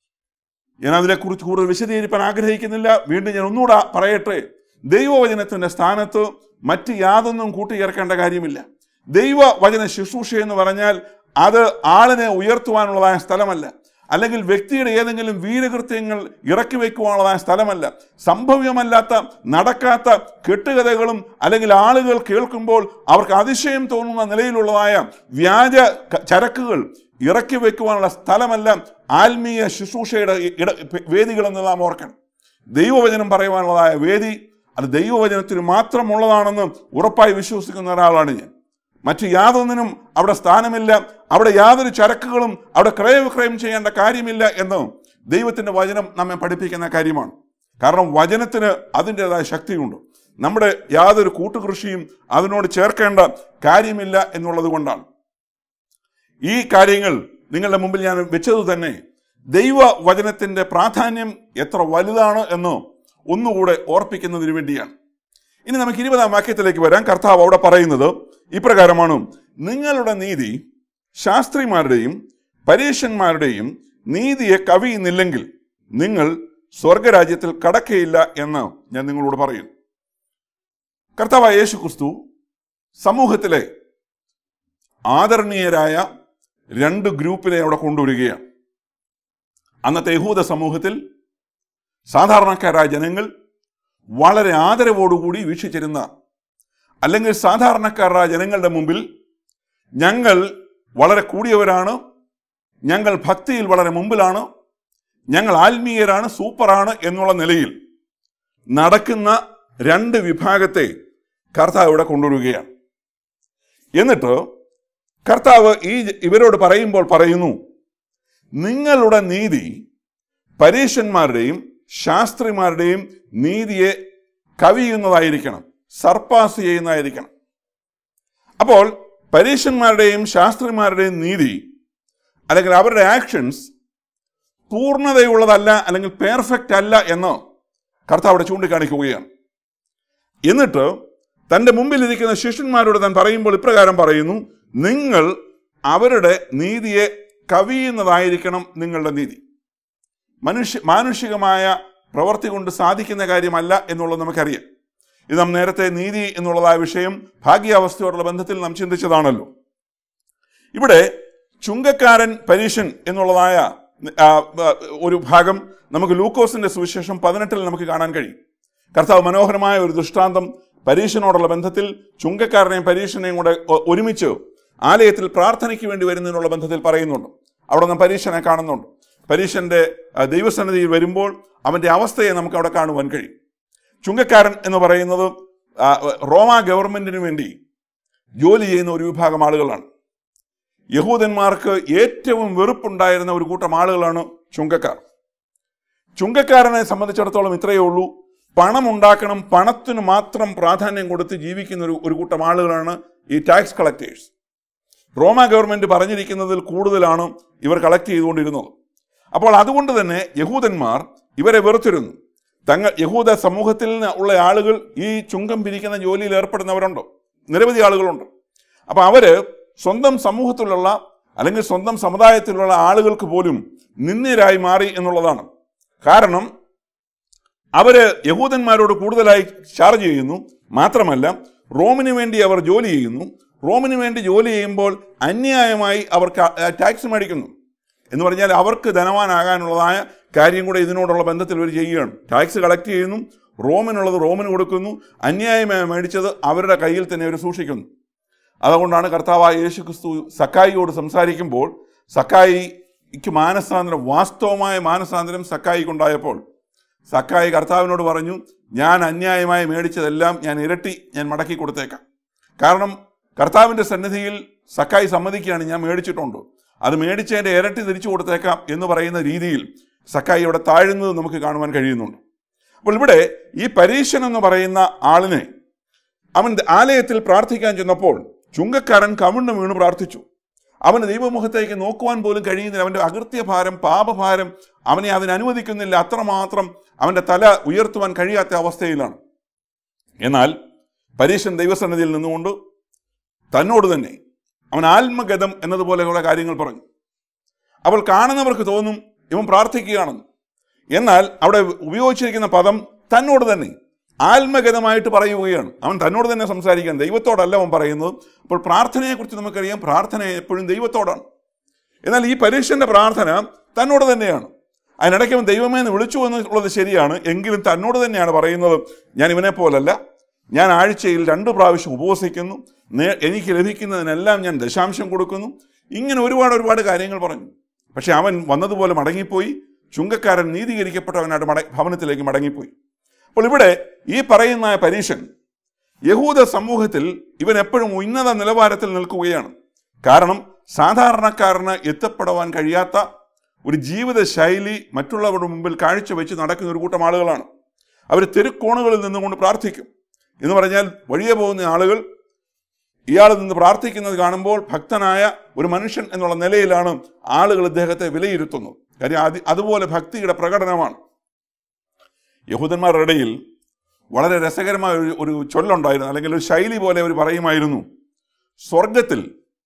ഞാൻ അതിനെക്കുറിച്ച് കൂടുതൽ വിശദീകരിക്കാൻ ആഗ്രഹിക്കുന്നില്ല വീണ്ടും ഞാൻ ഒന്നുകൂടെ പറയട്ടെ ദൈവവചനത്തിന്റെ സ്ഥാനത്ത് മറ്റ് യാതൊന്നും കൂട്ടിയേർക്കേണ്ട കാര്യമില്ല ദൈവവചന ശുശ്രൂഷ എന്ന് പറഞ്ഞാൽ അത് ആളിനെ ഉയർത്തുവാനുള്ളതായ സ്ഥലമല്ല അല്ലെങ്കിൽ വ്യക്തിയുടെ ഏതെങ്കിലും വീരകൃത്യങ്ങൾ ഇറക്കി വയ്ക്കുവാനുള്ളതായ സ്ഥലമല്ല സംഭവ്യമല്ലാത്ത നടക്കാത്ത കെട്ടുകഥകളും അല്ലെങ്കിൽ ആളുകൾ കേൾക്കുമ്പോൾ അവർക്ക് അതിശയം തോന്നുന്ന നിലയിലുള്ളതായ വ്യാജ ക- ചരക്കുകൾ ഇറക്കി വെക്കുവാനുള്ള സ്ഥലമല്ല ആത്മീയ ശുശ്രൂഷയുടെ ഇട വേദികളെന്ന് നാം ഓർക്കണം ദൈവവചനം പറയുവാനുള്ളതായ വേദി അത് ദൈവവചനത്തിന് മാത്രമുള്ളതാണെന്ന് ഉറപ്പായി വിശ്വസിക്കുന്ന ഒരാളാണ് ഞാൻ മറ്റു യാതൊന്നിനും അവിടെ സ്ഥാനമില്ല അവിടെ യാതൊരു ചരക്കുകളും അവിടെ ക്രയവിക്രയം ചെയ്യേണ്ട കാര്യമില്ല എന്ന് ദൈവത്തിന്റെ വചനം നമ്മെ പഠിപ്പിക്കുന്ന കാര്യമാണ് കാരണം വചനത്തിന് അതിൻ്റെതായ ശക്തിയുണ്ട് നമ്മുടെ യാതൊരു കൂട്ടുകൃഷിയും അതിനോട് ചേർക്കേണ്ട കാര്യമില്ല എന്നുള്ളത് കൊണ്ടാണ് ഈ കാര്യങ്ങൾ നിങ്ങളുടെ മുമ്പിൽ ഞാൻ വെച്ചത് തന്നെ ദൈവ വചനത്തിന്റെ പ്രാധാന്യം എത്ര വലുതാണ് എന്ന് ഒന്നുകൂടെ ഓർപ്പിക്കുന്നതിന് വേണ്ടിയാണ് ഇനി നമുക്ക് ഇരുപതാം വാക്യത്തിലേക്ക് വരാം കർത്താവ് അവിടെ പറയുന്നത് ഇപ്രകാരമാണ് നിങ്ങളുടെ നീതി ശാസ്ത്രിമാരുടെയും പരീക്ഷന്മാരുടെയും നീതിയെ കവിയുന്നില്ലെങ്കിൽ നിങ്ങൾ സ്വർഗരാജ്യത്തിൽ കടക്കയില്ല എന്ന് ഞാൻ നിങ്ങളോട് പറയുന്നു കർത്താവായ യേശു ക്രിസ്തു സമൂഹത്തിലെ ആദരണീയരായ രണ്ട് ഗ്രൂപ്പിനെ അവിടെ കൊണ്ടുവരികയാണ് അന്നത്തെ യഹൂദ സമൂഹത്തിൽ സാധാരണക്കാരായ ജനങ്ങൾ വളരെ ആദരവോടുകൂടി വീക്ഷിച്ചിരുന്ന അല്ലെങ്കിൽ സാധാരണക്കാരായ ജനങ്ങളുടെ മുമ്പിൽ ഞങ്ങൾ വളരെ കൂടിയവരാണ് ഞങ്ങൾ ഭക്തിയിൽ വളരെ മുമ്പിലാണ് ഞങ്ങൾ ആത്മീയരാണ് സൂപ്പറാണ് എന്നുള്ള നിലയിൽ നടക്കുന്ന രണ്ട് വിഭാഗത്തെ കർത്താവ് ഇവിടെ കൊണ്ടുവരികയാണ് എന്നിട്ട് കർത്താവ് ഈ ഇവരോട് പറയുമ്പോൾ പറയുന്നു നിങ്ങളുടെ നീതി പരീശന്മാരുടെയും ശാസ്ത്രിമാരുടെയും നീതിയെ കവിയുന്നതായിരിക്കണം സർപ്പാസ് ചെയ്യുന്നതായിരിക്കണം അപ്പോൾ പരീശന്മാരുടെയും ശാസ്ത്രിമാരുടെയും നീതി അല്ലെങ്കിൽ അവരുടെ ആക്ഷൻസ് പൂർണ്ണതയുള്ളതല്ല അല്ലെങ്കിൽ പെർഫെക്റ്റ് അല്ല എന്ന് കർത്താവ് അവിടെ ചൂണ്ടിക്കാണിക്കുകയാണ് എന്നിട്ട് തൻ്റെ മുമ്പിലിരിക്കുന്ന ശിഷ്യന്മാരോട് താൻ പറയുമ്പോൾ ഇപ്രകാരം പറയുന്നു നിങ്ങൾ അവരുടെ നീതിയെ കവിയുന്നതായിരിക്കണം നിങ്ങളുടെ നീതി മനുഷ്യ മാനുഷികമായ പ്രവൃത്തി കൊണ്ട് സാധിക്കുന്ന കാര്യമല്ല എന്നുള്ളത് നമുക്കറിയാം ഇത് നാം നേരത്തെ നീതി എന്നുള്ളതായ വിഷയം ഭാഗ്യാവസ്ഥയോടുള്ള ബന്ധത്തിൽ നാം ചിന്തിച്ചതാണല്ലോ ഇവിടെ ചുങ്കക്കാരൻ പരീഷൻ എന്നുള്ളതായ ആ, ആ, ഒരു ഭാഗം നമുക്ക് ലൂക്കോസിന്റെ സുവിശേഷം പതിനെട്ടിൽ നമുക്ക് കാണാൻ കഴിയും കർത്താവ് മനോഹരമായ ഒരു ദൃഷ്ടാന്തം പരീക്ഷനോടുള്ള ബന്ധത്തിൽ ചുങ്കക്കാരനെയും പരീക്ഷനെയും കൂടെ ഒ- ഒരുമിച്ച് ആലയത്തിൽ പ്രാർത്ഥനയ്ക്ക് വേണ്ടി വരുന്നതിനുള്ള ബന്ധത്തിൽ പറയുന്നുണ്ട് അവിടെ നാം പരീക്ഷനെ കാണുന്നുണ്ട് പരീക്ഷന്റെ ആ, ദൈവസന്നിധിയിൽ വരുമ്പോൾ അവന്റെ അവസ്ഥയെ നമുക്ക് അവിടെ കാണുവാൻ കഴിയും ചുങ്കക്കാരൻ എന്ന് പറയുന്നത് ആ, റോമ ഗവൺമെന്റിന് വേണ്ടി ജോലി ചെയ്യുന്ന ഒരു വിഭാഗം ആളുകളാണ് യഹൂദന്മാർക്ക് ഏറ്റവും വെറുപ്പുണ്ടായിരുന്ന ഒരു കൂട്ടം ആളുകളാണ് ചുങ്കക്കാർ ചുങ്കക്കാരനെ സംബന്ധിച്ചിടത്തോളം ഇത്രയേ ഉള്ളൂ പണം ഉണ്ടാക്കണം പണത്തിന് മാത്രം പ്രാധാന്യം കൊടുത്ത് ജീവിക്കുന്ന ഒരു ഒരു കൂട്ടം ആളുകളാണ് ഈ ടാക്സ് കളക്ടേഴ്സ് റോമ ഗവൺമെന്റ് പറഞ്ഞിരിക്കുന്നതിൽ കൂടുതലാണ് ഇവർ കളക്ട് ചെയ്തുകൊണ്ടിരുന്നത് അപ്പോൾ അതുകൊണ്ട് തന്നെ യഹൂദന്മാർ ഇവരെ വെറുത്തിരുന്നു തങ്ങൾ യഹൂദ സമൂഹത്തിൽ നിന്ന് ഉള്ള ആളുകൾ ഈ ചുങ്കം പിരിക്കുന്ന ജോലിയിൽ ഏർപ്പെടുന്നവരുണ്ട് നിരവധി ആളുകളുണ്ട് അപ്പൊ അവര് സ്വന്തം സമൂഹത്തിലുള്ള അല്ലെങ്കിൽ സ്വന്തം സമുദായത്തിലുള്ള ആളുകൾക്ക് പോലും നിന്ദ്യരായി മാറി എന്നുള്ളതാണ് കാരണം അവര് യഹൂദന്മാരോട് കൂടുതലായി ചാർജ് ചെയ്യുന്നു മാത്രമല്ല റോമിന് വേണ്ടി അവർ ജോലി ചെയ്യുന്നു റോമിന് വേണ്ടി ജോലി ചെയ്യുമ്പോൾ അന്യായമായി അവർ ടാക്സ് മേടിക്കുന്നു എന്ന് പറഞ്ഞാൽ അവർക്ക് ധനവാനാകാനുള്ളതായ കാര്യം കൂടെ ഇതിനോടുള്ള ബന്ധത്തിൽ അവർ ചെയ്യുകയാണ് ടാക്സ് കളക്ട് ചെയ്യുന്നു റോമിനുള്ളത് റോമിന് കൊടുക്കുന്നു അന്യായമായി മേടിച്ചത് അവരുടെ കയ്യിൽ തന്നെ അവർ സൂക്ഷിക്കുന്നു അതുകൊണ്ടാണ് കർത്താവായ യേശു ക്രിസ്തു സക്കായിയോട് സംസാരിക്കുമ്പോൾ സക്കായിക്ക് മാനസാന്തരം വാസ്തവമായ മാനസാന്തരം സക്കായിക്കുണ്ടായപ്പോൾ സക്കായി കർത്താവിനോട് പറഞ്ഞു ഞാൻ അന്യായമായി മേടിച്ചതെല്ലാം ഞാൻ ഇരട്ടി ഞാൻ മടക്കി കൊടുത്തേക്കാം കാരണം കർത്താവിൻ്റെ സന്നിധിയിൽ സക്കായി സമ്മതിക്കുകയാണ് ഞാൻ മേടിച്ചിട്ടുണ്ട് അത് മേടിച്ചതിൻ്റെ ഇരട്ടി തിരിച്ചു കൊടുത്തേക്കാം എന്ന് പറയുന്ന രീതിയിൽ സക്കായി ഇവിടെ താഴുന്നത് നമുക്ക് കാണുവാൻ കഴിയുന്നുണ്ട് അപ്പോൾ ഇവിടെ ഈ പരീശൻ എന്ന് പറയുന്ന ആളിനെ അവൻ ആലയത്തിൽ പ്രാർത്ഥിക്കാൻ ചെന്നപ്പോൾ ചുങ്കക്കാരൻ കവിണ്ണ് വീണ് പ്രാർത്ഥിച്ചു അവന് ദൈവമുഖത്തേക്ക് നോക്കുവാൻ പോലും കഴിയുന്നില്ല അവന്റെ അകൃത്യഭാരം പാപഭാരം അവനെ അതിന് അനുവദിക്കുന്നില്ല അത്രമാത്രം അവന്റെ തല ഉയർത്തുവാൻ കഴിയാത്ത അവസ്ഥയിലാണ് എന്നാൽ പരീശൻ ദൈവസന്നിധിയിൽ നിന്നുകൊണ്ട് തന്നോട് തന്നെ അവൻ ആത്മഗതം എന്നതുപോലെയുള്ള കാര്യങ്ങൾ പറഞ്ഞു അവൾ കാണുന്നവർക്ക് തോന്നും ഇവൻ പ്രാർത്ഥിക്കുകയാണെന്ന് എന്നാൽ അവിടെ ഉപയോഗിച്ചിരിക്കുന്ന പദം തന്നോട് തന്നെ ആത്മഗതമായിട്ട് പറയുകയാണ് അവൻ തന്നോട് തന്നെ സംസാരിക്കാൻ ദൈവത്തോടല്ല അവൻ പറയുന്നത് അപ്പോൾ പ്രാർത്ഥനയെക്കുറിച്ച് നമുക്കറിയാം പ്രാർത്ഥന എപ്പോഴും ദൈവത്തോടാണ് എന്നാൽ ഈ പരീക്ഷന്റെ പ്രാർത്ഥന തന്നോട് തന്നെയാണ് അതിനിടയ്ക്ക് അവൻ ദൈവമേ എന്ന് വിളിച്ചു എന്നുള്ളത് ശരിയാണ് എങ്കിലും തന്നോട് തന്നെയാണ് പറയുന്നത് ഞാൻ ഇവനെ പോലല്ല ഞാൻ ആഴ്ചയിൽ രണ്ട് പ്രാവശ്യം ഉപവസിക്കുന്നു നേ- എനിക്ക് ലഭിക്കുന്നതിനെല്ലാം ഞാൻ ദശാംശം കൊടുക്കുന്നു ഇങ്ങനെ ഒരുപാട് ഒരുപാട് കാര്യങ്ങൾ പറഞ്ഞു പക്ഷെ അവൻ വന്നതുപോലെ മടങ്ങിപ്പോയി ചുങ്കക്കാരൻ നീതീകരിക്കപ്പെട്ടവനായിട്ട് മട ഭവനത്തിലേക്ക് മടങ്ങിപ്പോയി അപ്പോൾ ഇവിടെ ഈ പറയുന്ന പരീശൻ യഹൂദ സമൂഹത്തിൽ ഇവൻ എപ്പോഴും ഉന്നത നിലവാരത്തിൽ നിൽക്കുകയാണ് കാരണം സാധാരണക്കാരന് എത്തപ്പെടുവാൻ കഴിയാത്ത ഒരു ജീവിത ശൈലി മറ്റുള്ളവരുടെ മുമ്പിൽ കാഴ്ചവെച്ച് നടക്കുന്ന ഒരു കൂട്ടം ആളുകളാണ് അവർ തെരുക്കോണുകളിൽ നിന്നുകൊണ്ട് പ്രാർത്ഥിക്കും എന്ന് പറഞ്ഞാൽ വഴിയെ പോകുന്ന ആളുകൾ ഇയാൾ നിന്ന് പ്രാർത്ഥിക്കുന്നത് കാണുമ്പോൾ ഭക്തനായ ഒരു മനുഷ്യൻ എന്നുള്ള നിലയിലാണ് ആളുകൾ ഇദ്ദേഹത്തെ വിലയിരുത്തുന്നത് കാര്യം അത് അതുപോലെ ഭക്തിയുടെ പ്രകടനമാണ് യഹൂദന്മാരുടെ ഇടയിൽ വളരെ രസകരമായ ഒരു ഒരു ചൊല്ലുണ്ടായിരുന്നു അല്ലെങ്കിൽ ഒരു ശൈലി പോലെ അവർ പറയുമായിരുന്നു സ്വർഗത്തിൽ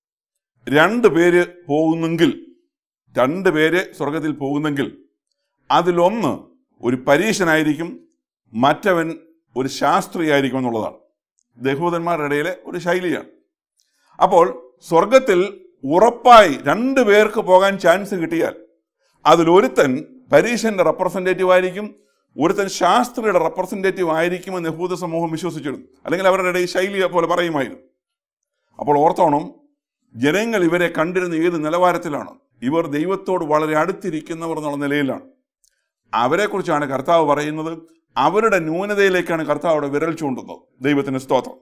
രണ്ട് പേര് പോകുന്നെങ്കിൽ രണ്ട് പേര് സ്വർഗത്തിൽ പോകുന്നെങ്കിൽ അതിലൊന്ന് ഒരു പരീക്ഷനായിരിക്കും മറ്റവൻ ഒരു ശാസ്ത്രിയായിരിക്കും എന്നുള്ളതാണ് ദഹൂതന്മാരുടെ ഇടയിലെ ഒരു ശൈലിയാണ് അപ്പോൾ സ്വർഗത്തിൽ ഉറപ്പായി രണ്ട് പേർക്ക് പോകാൻ ചാൻസ് കിട്ടിയാൽ അതിലൊരുത്തൻ പരീക്ഷന്റെ റെപ്രസെൻറ്റേറ്റീവ് ആയിരിക്കും ഒരുത്തൻ ശാസ്ത്രിയുടെ റെപ്രസെൻറ്റേറ്റീവ് ആയിരിക്കുമെന്ന് യഹൂദ സമൂഹം വിശ്വസിച്ചിരുന്നു അല്ലെങ്കിൽ അവരുടെ ഇടയിൽ ശൈലി പോലെ പറയുമായിരുന്നു അപ്പോൾ ഓർത്തോണം ജനങ്ങൾ ഇവരെ കണ്ടിരുന്ന ഏത് നിലവാരത്തിലാണ് ഇവർ ദൈവത്തോട് വളരെ അടുത്തിരിക്കുന്നവർ എന്നുള്ള നിലയിലാണ് അവരെക്കുറിച്ചാണ് കർത്താവ് പറയുന്നത് അവരുടെ ന്യൂനതയിലേക്കാണ് കർത്താവിടെ വിരൽ ചൂണ്ടുന്നത് ദൈവത്തിന് സ്തോത്രം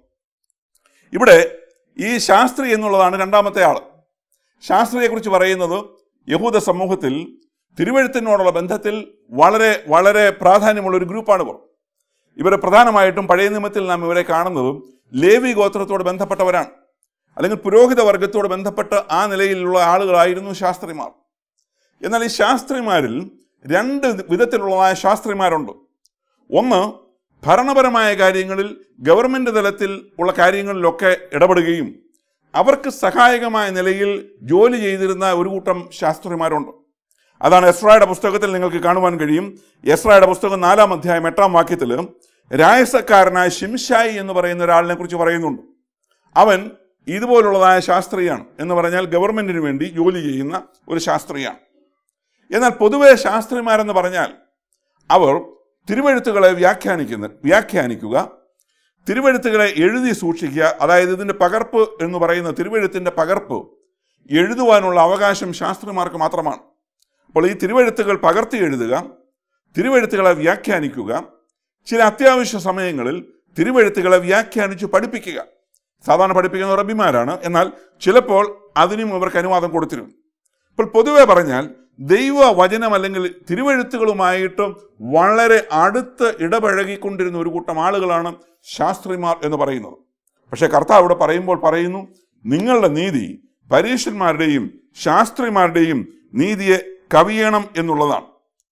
ഇവിടെ ഈ ശാസ്ത്രി എന്നുള്ളതാണ് രണ്ടാമത്തെ ആള് ശാസ്ത്രിയെക്കുറിച്ച് പറയുന്നത് യഹൂദ സമൂഹത്തിൽ തിരുവഴുത്തിനോടുള്ള ബന്ധത്തിൽ വളരെ വളരെ പ്രാധാന്യമുള്ള ഒരു ഗ്രൂപ്പാണ് ഇവർ ഇവരെ പ്രധാനമായിട്ടും പഴയ നിയമത്തിൽ നാം ഇവരെ കാണുന്നതും ലേവി ഗോത്രത്തോട് ബന്ധപ്പെട്ടവരാണ് അല്ലെങ്കിൽ പുരോഹിത വർഗത്തോട് ബന്ധപ്പെട്ട ആ നിലയിലുള്ള ആളുകളായിരുന്നു ശാസ്ത്രിമാർ എന്നാൽ ഈ ശാസ്ത്രിമാരിൽ രണ്ട് വിധത്തിലുള്ളതായ ശാസ്ത്രിമാരുണ്ട് ഒന്ന് ഭരണപരമായ കാര്യങ്ങളിൽ ഗവൺമെന്റ് തലത്തിൽ ഉള്ള കാര്യങ്ങളിലൊക്കെ ഇടപെടുകയും അവർക്ക് സഹായകമായ നിലയിൽ ജോലി ചെയ്തിരുന്ന ഒരു കൂട്ടം ശാസ്ത്രിമാരുണ്ട് അതാണ് എസ്രായുടെ പുസ്തകത്തിൽ നിങ്ങൾക്ക് കാണുവാൻ കഴിയും എസ്രായുടെ പുസ്തകം നാലാം അധ്യായം എട്ടാം വാക്യത്തിൽ രായസക്കാരനായ ഷിംഷായി എന്ന് പറയുന്ന ഒരാളിനെ കുറിച്ച് പറയുന്നുണ്ട് അവൻ ഇതുപോലുള്ളതായ ശാസ്ത്രിയാണ് എന്ന് പറഞ്ഞാൽ ഗവൺമെന്റിന് വേണ്ടി ജോലി ചെയ്യുന്ന ഒരു ശാസ്ത്രിയാണ് എന്നാൽ പൊതുവെ ശാസ്ത്രിമാരെന്ന് പറഞ്ഞാൽ അവർ തിരുവഴുത്തുകളെ വ്യാഖ്യാനിക്കുന്ന വ്യാഖ്യാനിക്കുക തിരുവഴുത്തുകളെ എഴുതി സൂക്ഷിക്കുക അതായത് ഇതിന്റെ പകർപ്പ് എന്ന് പറയുന്ന തിരുവഴുത്തിന്റെ പകർപ്പ് എഴുതുവാനുള്ള അവകാശം ശാസ്ത്രിമാർക്ക് മാത്രമാണ് അപ്പോൾ ഈ തിരുവഴുത്തുകൾ പകർത്തി എഴുതുക തിരുവഴുത്തുകളെ വ്യാഖ്യാനിക്കുക ചില അത്യാവശ്യ സമയങ്ങളിൽ തിരുവഴുത്തുകളെ വ്യാഖ്യാനിച്ച് പഠിപ്പിക്കുക സാധാരണ പഠിപ്പിക്കുന്ന റബിമാരാണ് എന്നാൽ ചിലപ്പോൾ അതിനും ഇവർക്ക് അനുവാദം കൊടുത്തിരുന്നു അപ്പോൾ പൊതുവെ പറഞ്ഞാൽ ദൈവ വചനം അല്ലെങ്കിൽ തിരുവഴുത്തുകളുമായിട്ട് വളരെ അടുത്ത് ഇടപഴകിക്കൊണ്ടിരുന്ന ഒരു കൂട്ടം ആളുകളാണ് ശാസ്ത്രിമാർ എന്ന് പറയുന്നത് പക്ഷെ കർത്താവ് ഇവിടെ പറയുമ്പോൾ പറയുന്നു നിങ്ങളുടെ നീതി പരീക്ഷന്മാരുടെയും ശാസ്ത്രിമാരുടെയും നീതിയെ കവിയണം എന്നുള്ളതാണ്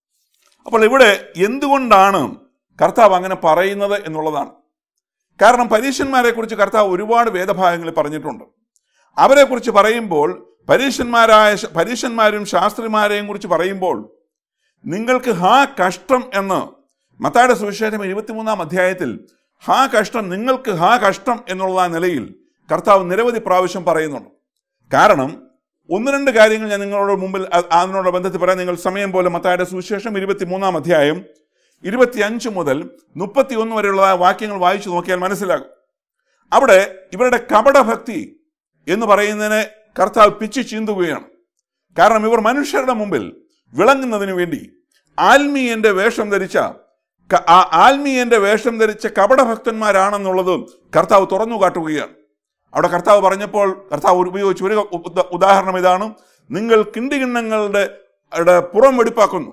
അപ്പോൾ ഇവിടെ എന്തുകൊണ്ടാണ് കർത്താവ് അങ്ങനെ പറയുന്നത് എന്നുള്ളതാണ് കാരണം പരീക്ഷന്മാരെ കുറിച്ച് കർത്താവ് ഒരുപാട് വേദഭാഗങ്ങളിൽ പറഞ്ഞിട്ടുണ്ട് അവരെക്കുറിച്ച് പറയുമ്പോൾ പരീക്ഷന്മാരായ പരീക്ഷന്മാരും ശാസ്ത്രിമാരെയും കുറിച്ച് പറയുമ്പോൾ നിങ്ങൾക്ക് ഹാ കഷ്ടം എന്ന് മത്തായുടെ സുവിശേഷം ഇരുപത്തിമൂന്നാം അധ്യായത്തിൽ ഹാ കഷ്ടം നിങ്ങൾക്ക് ഹാ കഷ്ടം എന്നുള്ള നിലയിൽ കർത്താവ് നിരവധി പ്രാവശ്യം പറയുന്നുണ്ട് കാരണം ഒന്ന് രണ്ട് കാര്യങ്ങൾ ഞാൻ നിങ്ങളോട് മുമ്പിൽ അ- അതിനോട് ബന്ധത്തിൽ പറയാൻ നിങ്ങൾ സമയം പോലെ മത്തായുടെ സുവിശേഷം ഇരുപത്തിമൂന്നാം അധ്യായം ഇരുപത്തിയഞ്ച് മുതൽ മുപ്പത്തിയൊന്ന് വരെയുള്ള വാക്യങ്ങൾ വായിച്ചു നോക്കിയാൽ മനസ്സിലാകും അവിടെ ഇവരുടെ കപടഭക്തി എന്ന് പറയുന്നതിനെ കർത്താവ് പിച്ചു ചീന്തുകയാണ് കാരണം ഇവർ മനുഷ്യരുടെ മുമ്പിൽ വിളങ്ങുന്നതിന് വേണ്ടി ആത്മീയന്റെ വേഷം ധരിച്ച ക- ആ ആത്മീയന്റെ വേഷം ധരിച്ച കപടഭക്തന്മാരാണെന്നുള്ളത് കർത്താവ് തുറന്നു കാട്ടുകയാണ് അവിടെ കർത്താവ് പറഞ്ഞപ്പോൾ കർത്താവ് ഉപയോഗിച്ച ഒരു ഉദ- ഉദാഹരണം ഇതാണ് നിങ്ങൾ കിണ്ടികിണ്ണങ്ങളുടെ ടെ പുറം വെടിപ്പാക്കുന്നു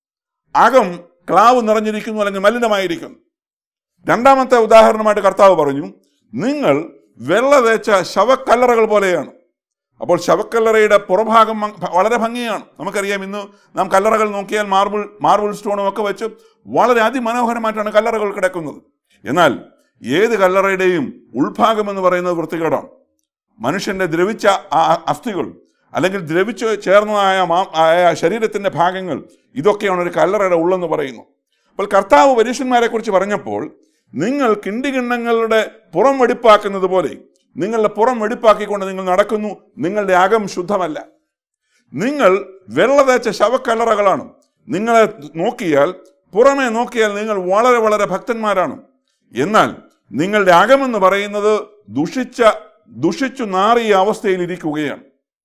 അകം ക്ലാവ് നിറഞ്ഞിരിക്കുന്നു അല്ലെങ്കിൽ മലിനമായിരിക്കുന്നു രണ്ടാമത്തെ ഉദാഹരണമായിട്ട് കർത്താവ് പറഞ്ഞു നിങ്ങൾ വെള്ള തേച്ച ശവക്കല്ലറകൾ പോലെയാണ് അപ്പോൾ ശവക്കല്ലറയുടെ പുറഭാഗം മ- വളരെ ഭംഗിയാണ് നമുക്കറിയാം ഇന്ന് നാം കല്ലറകൾ നോക്കിയാൽ മാർബിൾ മാർബിൾ സ്റ്റോണും ഒക്കെ വെച്ച് വളരെ അതിമനോഹരമായിട്ടാണ് കല്ലറകൾ കിടക്കുന്നത് എന്നാൽ ഏത് കല്ലറയുടെയും ഉൾഭാഗം എന്ന് പറയുന്നത് വൃത്തികേടാണ് മനുഷ്യന്റെ ദ്രവിച്ച ആ അസ്ഥികൾ അല്ലെങ്കിൽ ദ്രവിച്ച് ചേർന്നതായ മാ- ആയ ശരീരത്തിന്റെ ഭാഗങ്ങൾ ഇതൊക്കെയാണ് ഒരു കല്ലറയുടെ ഉള്ളെന്ന് പറയുന്നു അപ്പോൾ കർത്താവ് പരീക്ഷന്മാരെ കുറിച്ച് പറഞ്ഞപ്പോൾ നിങ്ങൾ കിണ്ടികിണ്ണങ്ങളുടെ പുറം വെടിപ്പാക്കുന്നത് പോലെ നിങ്ങളുടെ പുറം വെടിപ്പാക്കിക്കൊണ്ട് നിങ്ങൾ നടക്കുന്നു നിങ്ങളുടെ അകം ശുദ്ധമല്ല നിങ്ങൾ വെള്ള തേച്ച ശവക്കല്ലറകളാണ് നിങ്ങളെ നോക്കിയാൽ പുറമെ നോക്കിയാൽ നിങ്ങൾ വളരെ വളരെ ഭക്തന്മാരാണ് എന്നാൽ നിങ്ങളുടെ അകമെന്ന് പറയുന്നത് ദുഷിച്ച ദുഷിച്ചു നാറിയ അവസ്ഥയിൽ ഇരിക്കുകയാണ്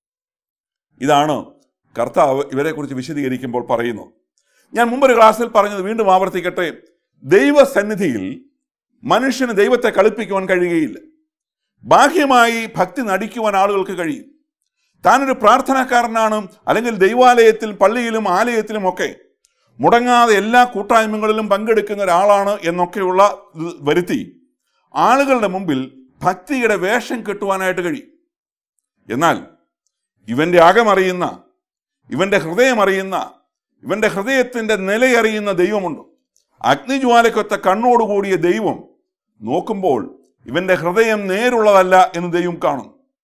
ഇതാണ് കർത്താവ് ഇവരെക്കുറിച്ച് വിശദീകരിക്കുമ്പോൾ പറയുന്നത് ഞാൻ മുമ്പൊരു ക്ലാസ്സിൽ പറഞ്ഞത് വീണ്ടും ആവർത്തിക്കട്ടെ ദൈവസന്നിധിയിൽ മനുഷ്യന് ദൈവത്തെ കളിപ്പിക്കുവാൻ കഴിയുകയില്ല ബാഹ്യമായി ഭക്തി നടിക്കുവാൻ ആളുകൾക്ക് കഴിയും താനൊരു പ്രാർത്ഥനാക്കാരനാണ് അല്ലെങ്കിൽ ദൈവാലയത്തിൽ പള്ളിയിലും ആലയത്തിലും ഒക്കെ മുടങ്ങാതെ എല്ലാ കൂട്ടായ്മകളിലും പങ്കെടുക്കുന്ന ഒരാളാണ് എന്നൊക്കെയുള്ള ഇത് വരുത്തി ആളുകളുടെ മുമ്പിൽ ഭക്തിയുടെ വേഷം കെട്ടുവാനായിട്ട് കഴിയും എന്നാൽ ഇവന്റെ അകമറിയുന്ന ഇവന്റെ ഹൃദയം അറിയുന്ന ഇവന്റെ ഹൃദയത്തിന്റെ നിലയറിയുന്ന ദൈവമുണ്ട് അഗ്നിജ്വാലക്കൊത്ത കണ്ണോടുകൂടിയ ദൈവം നോക്കുമ്പോൾ ഇവന്റെ ഹൃദയം നേരുള്ളതല്ല എന്ന് ദൈവം കാണും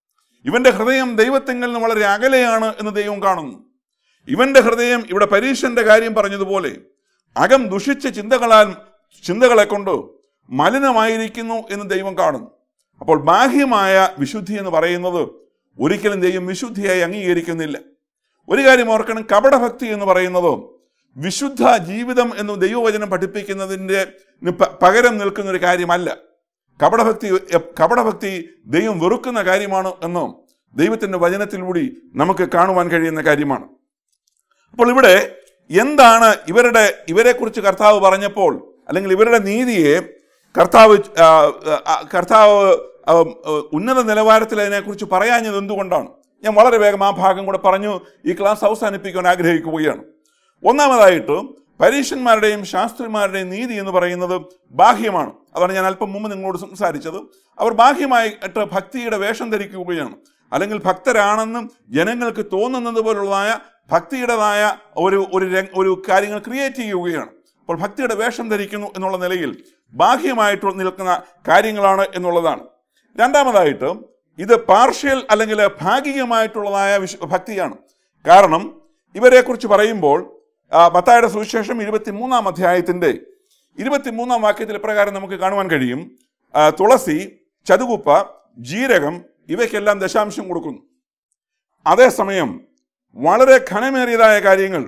ഇവന്റെ ഹൃദയം ദൈവത്തെങ്കിൽ നിന്ന് വളരെ അകലെയാണ് എന്ന് ദൈവം കാണുന്നു ഇവന്റെ ഹൃദയം ഇവിടെ പരീക്ഷന്റെ കാര്യം പറഞ്ഞതുപോലെ അകം ദുഷിച്ച ചിന്തകളാൽ ചിന്തകളെ കൊണ്ട് മലിനമായിരിക്കുന്നു എന്ന് ദൈവം കാണുന്നു അപ്പോൾ ബാഹ്യമായ വിശുദ്ധി എന്ന് പറയുന്നത് ഒരിക്കലും ദൈവം വിശുദ്ധിയായി അംഗീകരിക്കുന്നില്ല ഒരു കാര്യം ഓർക്കണം കപടഭക്തി എന്ന് പറയുന്നത് വിശുദ്ധ ജീവിതം എന്ന് ദൈവവചനം പഠിപ്പിക്കുന്നതിൻ്റെ പ- പകരം നിൽക്കുന്ന ഒരു കാര്യമല്ല കപടഭക്തി കപടഭക്തി ദൈവം വെറുക്കുന്ന കാര്യമാണ് എന്ന് ദൈവത്തിന്റെ വചനത്തിലൂടെ നമുക്ക് കാണുവാൻ കഴിയുന്ന കാര്യമാണ് അപ്പോൾ ഇവിടെ എന്താണ് ഇവരുടെ ഇവരെക്കുറിച്ച് കർത്താവ് പറഞ്ഞപ്പോൾ അല്ലെങ്കിൽ ഇവരുടെ നീതിയെ കർത്താവ് ആ, ആ, കർത്താവ് ആ, ആ, ഉന്നത നിലവാരത്തിൽ അതിനെക്കുറിച്ച് പറയാഞ്ഞത് എന്തുകൊണ്ടാണ് ഞാൻ വളരെ വേഗം ആ ഭാഗം കൂടെ പറഞ്ഞു ഈ ക്ലാസ് അവസാനിപ്പിക്കാൻ ആഗ്രഹിക്കുകയാണ് ഒന്നാമതായിട്ട് പരീക്ഷന്മാരുടെയും ശാസ്ത്രിമാരുടെയും നീതി എന്ന് പറയുന്നത് ബാഹ്യമാണ് അതാണ് ഞാൻ അല്പം മുമ്പ് നിങ്ങളോട് സംസാരിച്ചത് അവർ ബാഹ്യമായിട്ട് ഭക്തിയുടെ വേഷം ധരിക്കുകയാണ് അല്ലെങ്കിൽ ഭക്തരാണെന്നും ജനങ്ങൾക്ക് തോന്നുന്നത് പോലുള്ളതായ ഭക്തിയുടേതായ ഒരു ഒരു രംഗ- ഒരു കാര്യങ്ങൾ ക്രിയേറ്റ് ചെയ്യുകയാണ് അപ്പോൾ ഭക്തിയുടെ വേഷം ധരിക്കുന്നു എന്നുള്ള നിലയിൽ ബാഹ്യമായിട്ട് നിൽക്കുന്ന കാര്യങ്ങളാണ് എന്നുള്ളതാണ് രണ്ടാമതായിട്ട് ഇത് പാർഷ്യൽ അല്ലെങ്കിൽ ഭാഗികമായിട്ടുള്ളതായ വിശ് ഭക്തിയാണ് കാരണം ഇവരെക്കുറിച്ച് പറയുമ്പോൾ ആ, മത്തായിയുടെ സുവിശേഷം ഇരുപത്തിമൂന്നാം അധ്യായത്തിന്റെ ഇരുപത്തിമൂന്നാം വാക്യത്തിൽ പ്രകാരം നമുക്ക് കാണുവാൻ കഴിയും ആ, തുളസി ചതുകുപ്പ ജീരകം ഇവയ്ക്കെല്ലാം ദശാംശം കൊടുക്കുന്നു അതേസമയം വളരെ ഘനമേറിയതായ കാര്യങ്ങൾ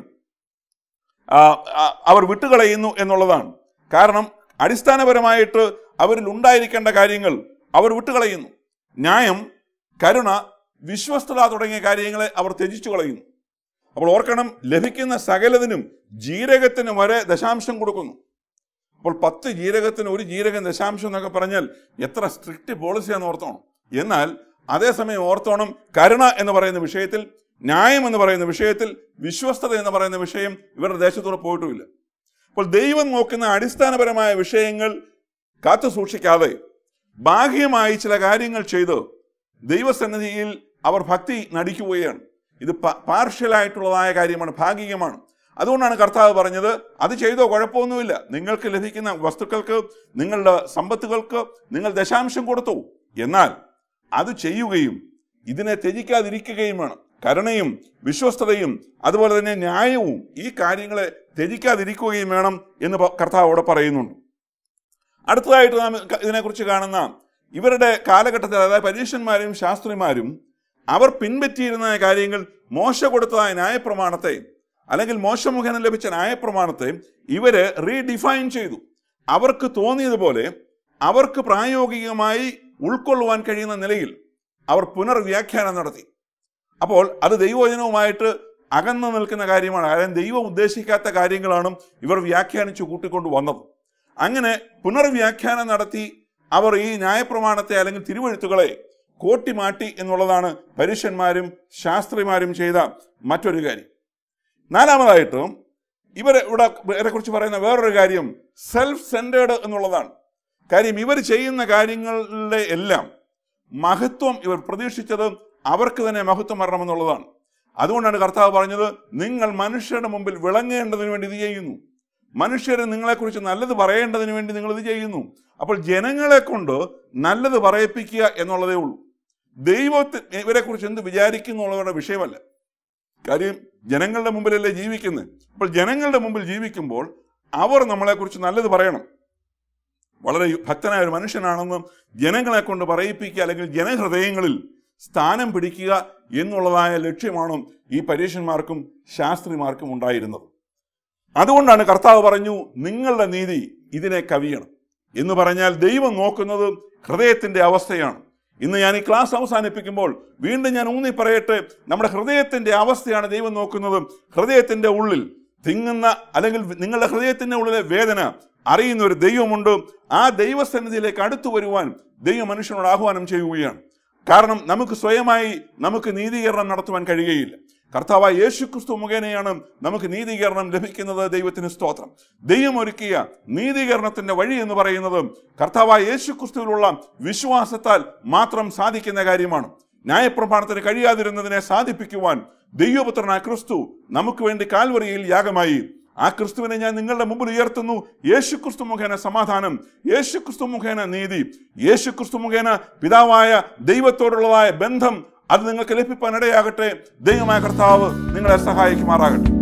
ആ, ആ, അവർ വിട്ടുകളയുന്നു എന്നുള്ളതാണ് കാരണം അടിസ്ഥാനപരമായിട്ട് അവരിൽ ഉണ്ടായിരിക്കേണ്ട കാര്യങ്ങൾ അവർ വിട്ടുകളയുന്നു ന്യായം കരുണ വിശ്വസ്തത തുടങ്ങിയ കാര്യങ്ങളെ അവർ ത്യജിച്ചു കളയുന്നു അപ്പോൾ ഓർക്കണം ലഭിക്കുന്ന സകലതിനും ജീരകത്തിന് വരെ ദശാംശം കൊടുക്കുന്നു അപ്പോൾ പത്ത് ജീരകത്തിന് ഒരു ജീരകം ദശാംശം എന്നൊക്കെ പറഞ്ഞാൽ എത്ര സ്ട്രിക്റ്റ് പോളിസിയാന്ന് ഓർത്തോണം എന്നാൽ അതേസമയം ഓർത്തോണം കരുണ എന്ന് പറയുന്ന വിഷയത്തിൽ ന്യായം എന്ന് പറയുന്ന വിഷയത്തിൽ വിശ്വസ്തത എന്ന് പറയുന്ന വിഷയം ഇവരുടെ ദേശത്തൂടെ പോയിട്ടുമില്ല അപ്പോൾ ദൈവം നോക്കുന്ന അടിസ്ഥാനപരമായ വിഷയങ്ങൾ കാത്തു സൂക്ഷിക്കാതെ ബാഹ്യമായി ചില കാര്യങ്ങൾ ചെയ്ത് ദൈവസന്നിധിയിൽ അവർ ഭക്തി നടിക്കുകയാണ് ഇത് പാർഷ്യലായിട്ടുള്ളതായ കാര്യമാണ് ഭാഗികമാണ് അതുകൊണ്ടാണ് കർത്താവ് പറഞ്ഞത് അത് ചെയ്തോ കുഴപ്പമൊന്നുമില്ല നിങ്ങൾക്ക് ലഭിക്കുന്ന വസ്തുക്കൾക്ക് നിങ്ങളുടെ സമ്പത്തുകൾക്ക് നിങ്ങൾ ദശാംശം കൊടുത്തു എന്നാൽ അത് ചെയ്യുകയും ഇതിനെ ത്യജിക്കാതിരിക്കുകയും വേണം കരുണയും വിശ്വസ്തതയും അതുപോലെ തന്നെ ന്യായവും ഈ കാര്യങ്ങളെ ത്യജിക്കാതിരിക്കുകയും വേണം എന്ന് പ- കർത്താവ് അവിടെ പറയുന്നുണ്ട് അടുത്തതായിട്ട് നാം ക- ഇതിനെക്കുറിച്ച് കാണുന്ന ഇവരുടെ കാലഘട്ടത്തിൽ അതായത് പരീക്ഷന്മാരും ശാസ്ത്രിമാരും അവർ പിൻപറ്റിയിരുന്ന കാര്യങ്ങൾ മോശ കൊടുത്തതായ ന്യായപ്രമാണത്തെ അല്ലെങ്കിൽ മോശ മുഖേന ലഭിച്ച ന്യായപ്രമാണത്തെ ഇവര് റീഡിഫൈൻ ചെയ്തു അവർക്ക് തോന്നിയതുപോലെ അവർക്ക് പ്രായോഗികമായി ഉൾക്കൊള്ളുവാൻ കഴിയുന്ന നിലയിൽ അവർ പുനർവ്യാഖ്യാനം നടത്തി അപ്പോൾ അത് ദൈവവചനവുമായിട്ട് അകന്നു നിൽക്കുന്ന കാര്യമാണ് അതായത് ദൈവം ഉദ്ദേശിക്കാത്ത കാര്യങ്ങളാണ് ഇവർ വ്യാഖ്യാനിച്ചു കൂട്ടിക്കൊണ്ട് വന്നത് അങ്ങനെ പുനർവ്യാഖ്യാനം നടത്തി അവർ ഈ ന്യായപ്രമാണത്തെ അല്ലെങ്കിൽ തിരുവഴുത്തുകളെ കോട്ടിമാറ്റി എന്നുള്ളതാണ് പരീക്ഷന്മാരും ശാസ്ത്രിമാരും ചെയ്ത മറ്റൊരു കാര്യം നാലാമതായിട്ട് ഇവരെ ഇവിടെ ഇവരെക്കുറിച്ച് പറയുന്ന വേറൊരു കാര്യം സെൽഫ് സെൻറ്റേർഡ് എന്നുള്ളതാണ് കാര്യം ഇവർ ചെയ്യുന്ന കാര്യങ്ങളുടെ എല്ലാം മഹത്വം ഇവർ പ്രതീക്ഷിച്ചത് അവർക്ക് തന്നെ മഹത്വം വരണമെന്നുള്ളതാണ് അതുകൊണ്ടാണ് കർത്താവ് പറഞ്ഞത് നിങ്ങൾ മനുഷ്യരുടെ മുമ്പിൽ വിളങ്ങേണ്ടതിന് വേണ്ടി ഇത് ചെയ്യുന്നു മനുഷ്യരെ നിങ്ങളെക്കുറിച്ച് നല്ലത് പറയേണ്ടതിന് വേണ്ടി നിങ്ങൾ ഇത് ചെയ്യുന്നു അപ്പോൾ ജനങ്ങളെ കൊണ്ട് നല്ലത് പറയിപ്പിക്കുക എന്നുള്ളതേ ഉള്ളൂ ദൈവത്തെ ഇവരെക്കുറിച്ച് എന്ത് വിചാരിക്കുന്നു എന്നുള്ളവരുടെ വിഷയമല്ല കാര്യം ജനങ്ങളുടെ മുമ്പിലല്ലേ ജീവിക്കുന്നത് അപ്പോൾ ജനങ്ങളുടെ മുമ്പിൽ ജീവിക്കുമ്പോൾ അവർ നമ്മളെക്കുറിച്ച് നല്ലത് പറയണം വളരെ ഭക്തനായ ഒരു മനുഷ്യനാണെന്ന് ജനങ്ങളെ കൊണ്ട് പറയിപ്പിക്കുക അല്ലെങ്കിൽ ജനഹൃദയങ്ങളിൽ സ്ഥാനം പിടിക്കുക എന്നുള്ളതായ ലക്ഷ്യമാണ് ഈ പരീക്ഷന്മാർക്കും ശാസ്ത്രിമാർക്കും ഉണ്ടായിരുന്നത് അതുകൊണ്ടാണ് കർത്താവ് പറഞ്ഞു നിങ്ങളുടെ നീതി ഇതിനെ കവിയണം എന്ന് പറഞ്ഞാൽ ദൈവം നോക്കുന്നത് ഹൃദയത്തിന്റെ അവസ്ഥയാണ് ഇന്ന് ഞാൻ ഈ ക്ലാസ് അവസാനിപ്പിക്കുമ്പോൾ വീണ്ടും ഞാൻ ഊന്നി പറയട്ടെ നമ്മുടെ ഹൃദയത്തിന്റെ അവസ്ഥയാണ് ദൈവം നോക്കുന്നത് ഹൃദയത്തിന്റെ ഉള്ളിൽ തിങ്ങുന്ന അല്ലെങ്കിൽ നിങ്ങളുടെ ഹൃദയത്തിന്റെ ഉള്ളിലെ വേദന അറിയുന്ന ഒരു ദൈവമുണ്ട് ആ ദൈവസന്നിധിയിലേക്ക് അടുത്തു വരുവാൻ ദൈവം മനുഷ്യനോട് ആഹ്വാനം ചെയ്യുകയാണ് കാരണം നമുക്ക് സ്വയമായി നമുക്ക് നീതീകരണം നടത്തുവാൻ കഴിയുകയില്ല കർത്താവായ യേശു ക്രിസ്തു മുഖേനയാണ് നമുക്ക് നീതീകരണം ലഭിക്കുന്നത് ദൈവത്തിന് സ്തോത്രം ദൈവം ഒരുക്കിയ നീതീകരണത്തിന്റെ വഴി എന്ന് പറയുന്നത് കർത്താവായ യേശു ക്രിസ്തുവിലുള്ള വിശ്വാസത്താൽ മാത്രം സാധിക്കുന്ന കാര്യമാണ് ന്യായപ്രമാണത്തിന് കഴിയാതിരുന്നതിനെ സാധിപ്പിക്കുവാൻ ദൈവപുത്രനായ ക്രിസ്തു നമുക്ക് വേണ്ടി കാൽവറിയിൽ യാഗമായി ആ ക്രിസ്തുവിനെ ഞാൻ നിങ്ങളുടെ മുമ്പിൽ ഉയർത്തുന്നു യേശു ക്രിസ്തു മുഖേന സമാധാനം യേശു ക്രിസ്തു മുഖേന നീതി യേശു ക്രിസ്തു മുഖേന പിതാവായ ദൈവത്തോടുള്ളതായ ബന്ധം അത് നിങ്ങൾക്ക് ലഭിപ്പാൻ ഇടയാകട്ടെ ദൈവമായ കർത്താവ് നിങ്ങളെ സഹായിക്കുമാറാകട്ടെ